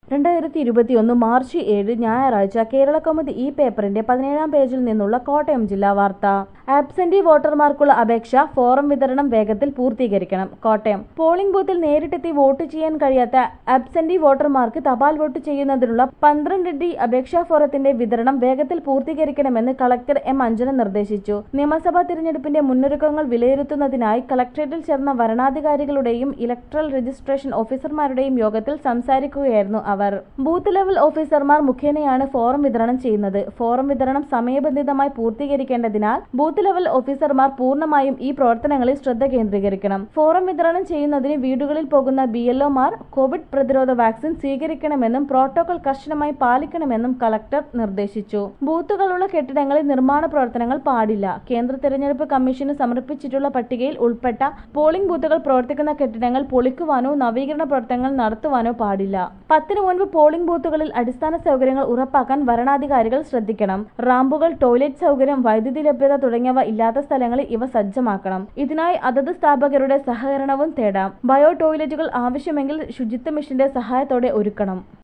രണ്ടായിരത്തി ഇരുപത്തിയൊന്ന് മാർച്ച് ഏഴ് ഞായറാഴ്ച കേരള കൗമുദി ഈ പേപ്പറിന്റെ പതിനേഴാം പേജിൽ നിന്നുള്ള കോട്ടയം ജില്ലാ വാർത്ത ആബ്സെന്റി വോട്ടർമാർക്കുള്ള അപേക്ഷ ഫോറം വിതരണം വേഗത്തിൽ പൂർത്തീകരിക്കണം കോട്ടയം പോളിംഗ് ബൂത്തിൽ നേരിട്ടെത്തി വോട്ട് ചെയ്യാൻ കഴിയാത്ത ആബ്സെന്റി വോട്ടർമാർക്ക് തപാൽ വോട്ട് ചെയ്യുന്നതിനുള്ള പന്ത്രണ്ട് ഡി അപേക്ഷാ ഫോറത്തിന്റെ വിതരണം വേഗത്തിൽ പൂർത്തീകരിക്കണമെന്ന് കളക്ടർ എം അഞ്ജന നിർദ്ദേശിച്ചു നിയമസഭാ തിരഞ്ഞെടുപ്പിന്റെ മുന്നൊരുക്കങ്ങൾ വിലയിരുത്തുന്നതിനായി കളക്ടറേറ്റിൽ ചേർന്ന വരണാധികാരികളുടെയും ഇലക്ട്രൽ രജിസ്ട്രേഷൻ ഓഫീസർമാരുടെയും യോഗത്തിൽ സംസാരിക്കുകയായിരുന്നു അവർ ബൂത്ത് ലെവൽ ഓഫീസർമാർ മുഖേനയാണ് ഫോറം വിതരണം ചെയ്യുന്നത് ഫോറം വിതരണം സമയബന്ധിതമായി പൂർത്തീകരിക്കേണ്ടതിനാൽ ബൂത്ത് ലെവൽ ഓഫീസർമാർ പൂർണ്ണമായും ഈ പ്രവർത്തനങ്ങളിൽ ശ്രദ്ധ കേന്ദ്രീകരിക്കണം ഫോറം വിതരണം ചെയ്യുന്നതിന് വീടുകളിൽ പോകുന്ന ബി എൽഒമാർ കോവിഡ് പ്രതിരോധ വാക്സിൻ സ്വീകരിക്കണമെന്നും പ്രോട്ടോകോൾ കർശനമായി പാലിക്കണമെന്നും കളക്ടർ നിർദ്ദേശിച്ചു ബൂത്തുകളുള്ള കെട്ടിടങ്ങളിൽ നിർമ്മാണ പ്രവർത്തനങ്ങൾ പാടില്ല കേന്ദ്ര തെരഞ്ഞെടുപ്പ് കമ്മീഷന് സമർപ്പിച്ചിട്ടുള്ള പട്ടികയിൽ ഉൾപ്പെട്ട പോളിംഗ് ബൂത്തുകൾ പ്രവർത്തിക്കുന്ന കെട്ടിടങ്ങൾ പൊളിക്കുവാനോ നവീകരണ പ്രവർത്തനങ്ങൾ നടത്തുവാനോ പാടില്ല പത്തിന് മുൻപ് പോളിംഗ് ബൂത്തുകളിൽ അടിസ്ഥാന സൗകര്യങ്ങൾ ഉറപ്പാക്കാൻ വരണാധികാരികൾ ശ്രദ്ധിക്കണം റാമ്പുകൾ ടോയ്ലറ്റ് സൗകര്യം വൈദ്യുതി ലഭ്യത തുടങ്ങിയവ ഇല്ലാത്ത സ്ഥലങ്ങളിൽ ഇവ സജ്ജമാക്കണം ഇതിനായി അതത് സ്ഥാപകരുടെ സഹകരണവും തേടാം ബയോ ടോയ്ലറ്റുകൾ ആവശ്യമെങ്കിൽ ശുചിത്വ മിഷന്റെ സഹായത്തോടെ ഒരുക്കണം